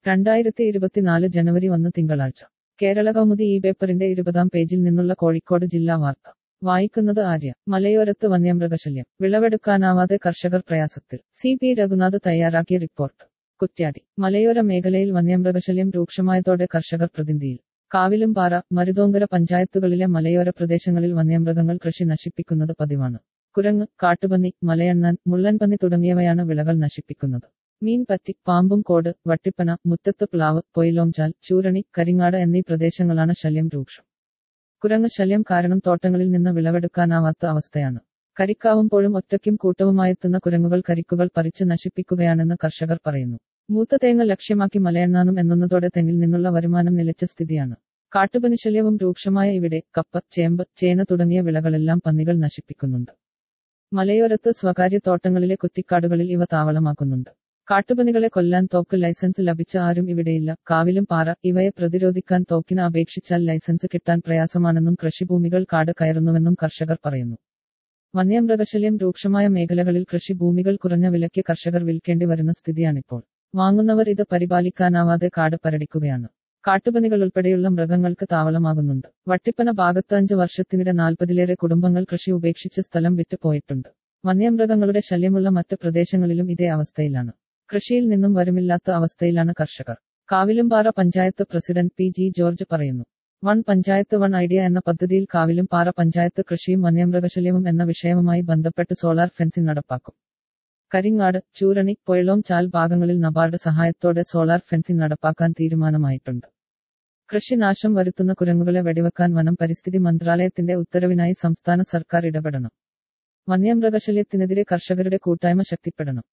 രണ്ടായിരത്തി ഇരുപത്തിനാല് ജനുവരി ഒന്ന് തിങ്കളാഴ്ച കേരള കൗമുദി ഈ പേപ്പറിന്റെ ഇരുപതാം പേജിൽ നിന്നുള്ള കോഴിക്കോട് ജില്ലാ വാർത്ത വായിക്കുന്നത് ആര്യ മലയോരത്ത് വന്യമൃഗശല്യം വിളവെടുക്കാനാവാതെ കർഷകർ പ്രയാസത്തിൽ സി പി രഘുനാഥ് തയ്യാറാക്കിയ റിപ്പോർട്ട് കുറ്റ്യാടി മലയോര മേഖലയിൽ വന്യമൃഗശല്യം രൂക്ഷമായതോടെ കർഷകർ പ്രതിന്ധിയിൽ കാവിലും പാറ മരുതോങ്കര പഞ്ചായത്തുകളിലെ മലയോര പ്രദേശങ്ങളിൽ വന്യമൃഗങ്ങൾ കൃഷി നശിപ്പിക്കുന്നത് പതിവാണ് കുരങ്ങ് കാട്ടുപന്നി മലയണ്ണാൻ മുള്ളൻപന്നി തുടങ്ങിയവയാണ് വിളകൾ നശിപ്പിക്കുന്നത് മീൻപറ്റി പാമ്പും കോട് വട്ടിപ്പന മുറ്റത്ത് പ്ലാവ് പൊയിലോംചാൽ ചൂരണി കരിങ്ങാട് എന്നീ പ്രദേശങ്ങളാണ് ശല്യം രൂക്ഷം കുരങ്ങ് ശല്യം കാരണം തോട്ടങ്ങളിൽ നിന്ന് വിളവെടുക്കാനാവാത്ത അവസ്ഥയാണ് കരിക്കാവുമ്പോഴും ഒറ്റയ്ക്കും കൂട്ടവുമായെത്തുന്ന കുരങ്ങുകൾ കരിക്കുകൾ പറിച്ച് നശിപ്പിക്കുകയാണെന്ന് കർഷകർ പറയുന്നു മൂത്ത തേങ്ങ ലക്ഷ്യമാക്കി മലയെണ്ണാനും എന്നുന്നതോടെ തെങ്ങിൽ നിന്നുള്ള വരുമാനം നിലച്ച സ്ഥിതിയാണ് കാട്ടുപനി ശല്യവും രൂക്ഷമായ ഇവിടെ കപ്പ ചേമ്പ് ചേന തുടങ്ങിയ വിളകളെല്ലാം പന്നികൾ നശിപ്പിക്കുന്നുണ്ട് മലയോരത്ത് സ്വകാര്യ തോട്ടങ്ങളിലെ കുറ്റിക്കാടുകളിൽ ഇവ താവളമാക്കുന്നുണ്ട് കാട്ടുപനികളെ കൊല്ലാൻ തോക്ക് ലൈസൻസ് ലഭിച്ച ആരും ഇവിടെയില്ല കാവിലും പാറ ഇവയെ പ്രതിരോധിക്കാൻ തോക്കിന് അപേക്ഷിച്ചാൽ ലൈസൻസ് കിട്ടാൻ പ്രയാസമാണെന്നും കൃഷിഭൂമികൾ കാട് കയറുന്നുവെന്നും കർഷകർ പറയുന്നു വന്യമൃഗശല്യം രൂക്ഷമായ മേഖലകളിൽ കൃഷിഭൂമികൾ കുറഞ്ഞ വിലയ്ക്ക് കർഷകർ വിൽക്കേണ്ടി വരുന്ന സ്ഥിതിയാണിപ്പോൾ വാങ്ങുന്നവർ ഇത് പരിപാലിക്കാനാവാതെ കാട് പരടിക്കുകയാണ് കാട്ടുപനികൾ ഉൾപ്പെടെയുള്ള മൃഗങ്ങൾക്ക് താവളമാകുന്നുണ്ട് വട്ടിപ്പന ഭാഗത്ത് അഞ്ച് വർഷത്തിനിടെ നാൽപ്പതിലേറെ കുടുംബങ്ങൾ കൃഷി ഉപേക്ഷിച്ച് സ്ഥലം വിറ്റ് പോയിട്ടുണ്ട് വന്യമൃഗങ്ങളുടെ ശല്യമുള്ള മറ്റ് പ്രദേശങ്ങളിലും ഇതേ അവസ്ഥയിലാണ് കൃഷിയിൽ നിന്നും വരുമില്ലാത്ത അവസ്ഥയിലാണ് കർഷകർ Kavilumpara panchayat president P G George പറയുന്നു വൺ പഞ്ചായത്ത് വൺ ഐഡിയ എന്ന പദ്ധതിയിൽ കാവിലും പാറ പഞ്ചായത്ത് കൃഷിയും വന്യമൃഗശല്യവും എന്ന വിഷയവുമായി ബന്ധപ്പെട്ട് സോളാർ ഫെൻസിംഗ് നടപ്പാക്കും കരിങ്ങാട് ചൂരണി പൊയളോം ചാൽ ഭാഗങ്ങളിൽ നബാർഡ് സഹായത്തോടെ സോളാർ ഫെൻസിംഗ് നടപ്പാക്കാൻ തീരുമാനമായിട്ടുണ്ട് കൃഷിനാശം വരുത്തുന്ന കുരങ്ങുകളെ വെടിവെക്കാൻ വനം പരിസ്ഥിതി മന്ത്രാലയത്തിന്റെ ഉത്തരവിനായി സംസ്ഥാന സർക്കാർ ഇടപെടണം വന്യമൃഗശല്യത്തിനെതിരെ കർഷകരുടെ കൂട്ടായ്മ ശക്തിപ്പെടണം